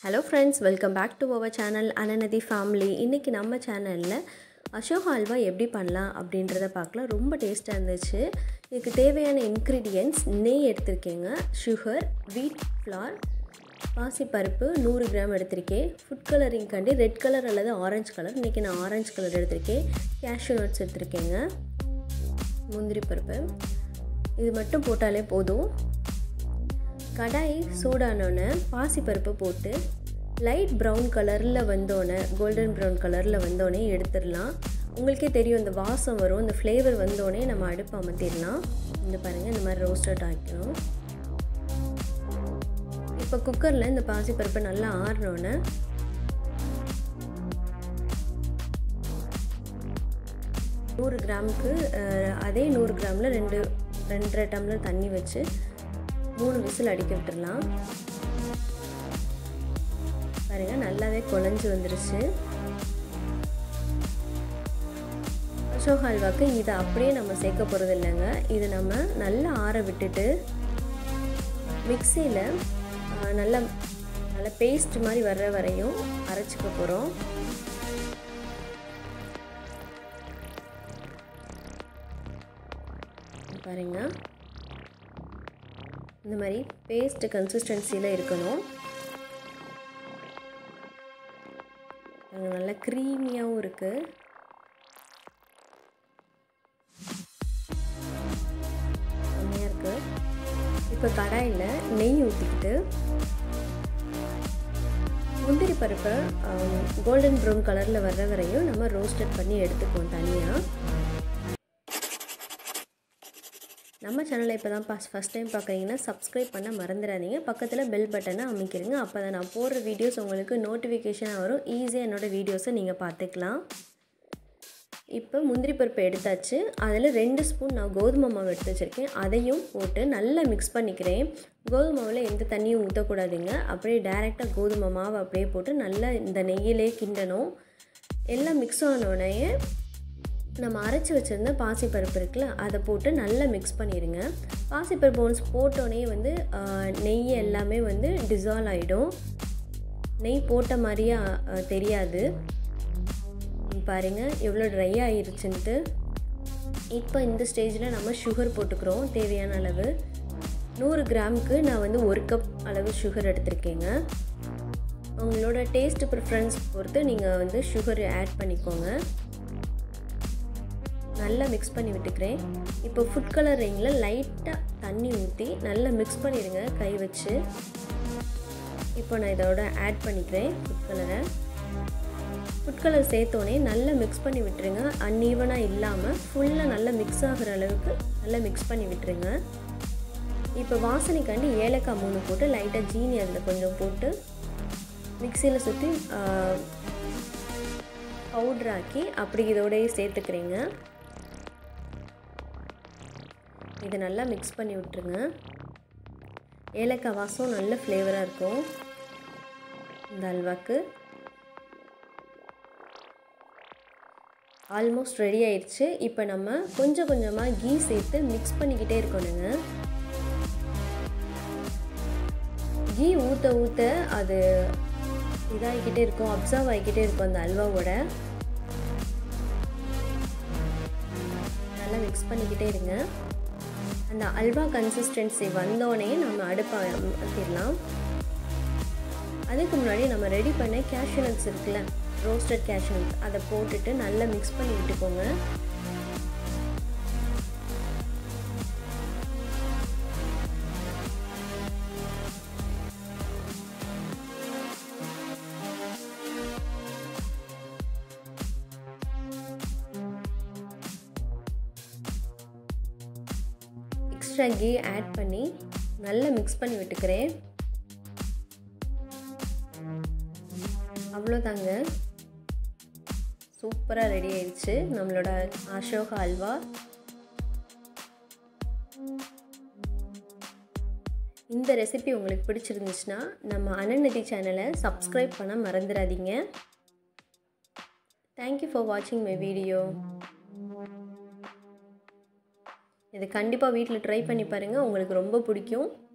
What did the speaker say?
hello friends welcome back to our channel Ananathi family இன்றைக்கி நம்ம சேனலில் அசோக் ஹல்வா எப்படி பண்ணலாம் அப்படின்றத பார்க்கலாம் ரொம்ப டேஸ்ட்டாக இருந்துச்சு இதுக்கு தேவையான இன்க்ரீடியன்ட்ஸ் நெய் எடுத்திருக்கேங்க சுகர் வீட் ஃப்ளார் பாசிப்பருப்பு நூறு கிராம் எடுத்திருக்கேன் food colouring candy red colour அல்லது ஆரஞ்சு கலர் இன்றைக்கி நான் ஆரஞ்சு கலர் எடுத்திருக்கேன் கேஷ்யூ நட்ஸ் எடுத்திருக்கேங்க முந்திரி பருப்பு இது மட்டும் போட்டாலே போதும் கடாய் சூடானோன்னே பாசிப்பருப்பு போட்டு லைட் ப்ரௌன் கலரில் வந்தோடனே கோல்டன் ப்ரௌன் கலரில் வந்தோடனே எடுத்துடலாம் உங்களுக்கே தெரியும் இந்த வாசம் வரும் இந்த ஃப்ளேவர் வந்தோடனே நம்ம அடுப்பு அமர்த்திடலாம் இந்த பாருங்கள் இந்த மாதிரி ரோஸ்டட் ஆக்கணும் இப்போ குக்கரில் இந்த பாசிப்பருப்பு நல்லா ஆறினோன்னே நூறு கிராமுக்கு அதே நூறு கிராமில் ரெண்டு ரெண்டரை டம்ளர் தண்ணி வச்சு மூணு விசில் அடிக்க விட்டுடலாம் பாருங்கள் நல்லாவே குழஞ்சி வந்துருச்சு அசோக் ஹல்வாக்கு இதை அப்படியே நம்ம சேர்க்க போகிறது இல்லைங்க இது நம்ம நல்லா ஆற விட்டுட்டு மிக்சியில் நல்லா நல்லா பேஸ்ட் மாதிரி வர்ற வரையும் அரைச்சிக்க போகிறோம் பாருங்க இந்த மாதிரி பேஸ்ட் கன்சிஸ்டன்சியில் இருக்கணும் நல்லா க்ரீமியாகவும் இருக்குது செம்மையாக இருக்குது இப்போ கடாயில் நெய் ஊற்றிக்கிட்டு முந்திரி பருப்பை கோல்டன் ப்ரௌன் கலரில் வர்ற வரையும் நம்ம ரோஸ்டட் பண்ணி எடுத்துக்குவோம் தனியாக நம்ம சேனலை இப்போ தான் பாஸ் ஃபஸ்ட் டைம் பார்க்குறீங்கன்னா சப்ஸ்கிரைப் பண்ண மறந்துடாதீங்க பக்கத்தில் பெல் பட்டனை அமைக்கிறீங்க அப்போ தான் நான் போடுற வீடியோஸ் உங்களுக்கு நோட்டிஃபிகேஷனாக வரும் ஈஸியாக என்னோடய வீடியோஸை நீங்கள் பார்த்துக்கலாம் இப்போ முந்திரி பருப்பை எடுத்தாச்சு அதில் ரெண்டு ஸ்பூன் நான் கோதுமை மாவு எடுத்து வச்சுருக்கேன் அதையும் போட்டு நல்லா மிக்ஸ் பண்ணிக்கிறேன் கோதுமை மாவில் எந்த தண்ணியும் ஊற்றக்கூடாதுங்க அப்படியே டேரெக்டாக கோதுமை மாவு அப்படியே போட்டு நல்லா இந்த நெய்யிலே கிண்டணும் எல்லாம் மிக்ஸ் ஆனோடனே நம்ம அரைச்சி வச்சுருந்த பாசிப்பருப்பு இருக்குல்ல அதை போட்டு நல்லா மிக்ஸ் பண்ணிடுங்க பாசிப்பருப்பு ஒன்ஸ் போட்டோடனே வந்து நெய் எல்லாமே வந்து டிசால்வ் ஆகிடும் நெய் போட்ட மாதிரியே தெரியாது பாருங்கள் எவ்வளோ ட்ரை ஆகிருச்சுன்ட்டு இப்போ இந்த ஸ்டேஜில் நம்ம சுகர் போட்டுக்கிறோம் தேவையான அளவு நூறு கிராமுக்கு நான் வந்து ஒரு கப் அளவு சுகர் எடுத்திருக்கேங்க உங்களோட டேஸ்ட் ப்ரிஃபரன்ஸ் பொறுத்து நீங்கள் வந்து சுகர் ஆட் பண்ணிக்கோங்க நல்லா மிக்ஸ் பண்ணி விட்டுக்கிறேன் இப்போ ஃபுட் கலரிங்கில் லைட்டாக தண்ணி ஊற்றி நல்லா மிக்ஸ் பண்ணிடுங்க கை வச்சு இப்போ நான் இதோட ஆட் பண்ணிக்கிறேன் ஃபுட் கலரை ஃபுட் கலர் சேர்த்தோடனே நல்லா மிக்ஸ் பண்ணி விட்டுருங்க அன்ஈவனாக இல்லாமல் ஃபுல்லாக நல்லா மிக்ஸ் ஆகிற அளவுக்கு நல்லா மிக்ஸ் பண்ணி விட்டுருங்க இப்போ வாசனைக்காண்டி ஏலக்காய் மூணு போட்டு லைட்டாக ஜீனி அதில் கொஞ்சம் போட்டு மிக்சியில் சுற்றி பவுட்ராக்கி அப்படி இதோடய சேர்த்துக்கிறேங்க இது நல்லா மிக்ஸ் பண்ணி விட்டுருங்க ஏலக்காய் வாசம் நல்ல ஃப்ளேவராக இருக்கும் இந்த அல்வாக்கு ஆல்மோஸ்ட் ரெடி ஆயிடுச்சு இப்போ நம்ம கொஞ்சம் கொஞ்சமாக கீ சேர்த்து மிக்ஸ் பண்ணிக்கிட்டே இருக்கணுங்க கீ ஊற்ற ஊற்ற அது இதாகிக்கிட்டே இருக்கும் அப்சர்வ் ஆகிக்கிட்டே இருக்கும் அந்த அல்வாவோட நல்லா மிக்ஸ் பண்ணிக்கிட்டே இருங்க அந்த அல்வா கன்சிஸ்டன்சி வந்தோடனே நம்ம அடுப்பை அமர்த்திடலாம் அதுக்கு முன்னாடி நம்ம ரெடி பண்ண கேஷ்யூ நட்ஸ் இருக்குல்ல ரோஸ்டட் கேஷ்யூ நட்ஸ் அதை போட்டுட்டு நல்லா மிக்ஸ் பண்ணி விட்டுக்கோங்க எக்ஸ்ட்ரா கீ ஆட் பண்ணி நல்லா மிக்ஸ் பண்ணி விட்டுக்கிறேன் அவ்வளோதாங்க சூப்பராக ரெடி ஆயிடுச்சு நம்மளோட அசோகா அல்வா இந்த ரெசிபி உங்களுக்கு பிடிச்சிருந்துச்சுன்னா நம்ம அனநதி சேனலை சப்ஸ்கிரைப் பண்ண மறந்துடாதீங்க தேங்க்யூ ஃபார் வாட்சிங் மை வீடியோ இது கண்டிப்பாக வீட்டில் ட்ரை பண்ணி பாருங்கள் உங்களுக்கு ரொம்ப பிடிக்கும்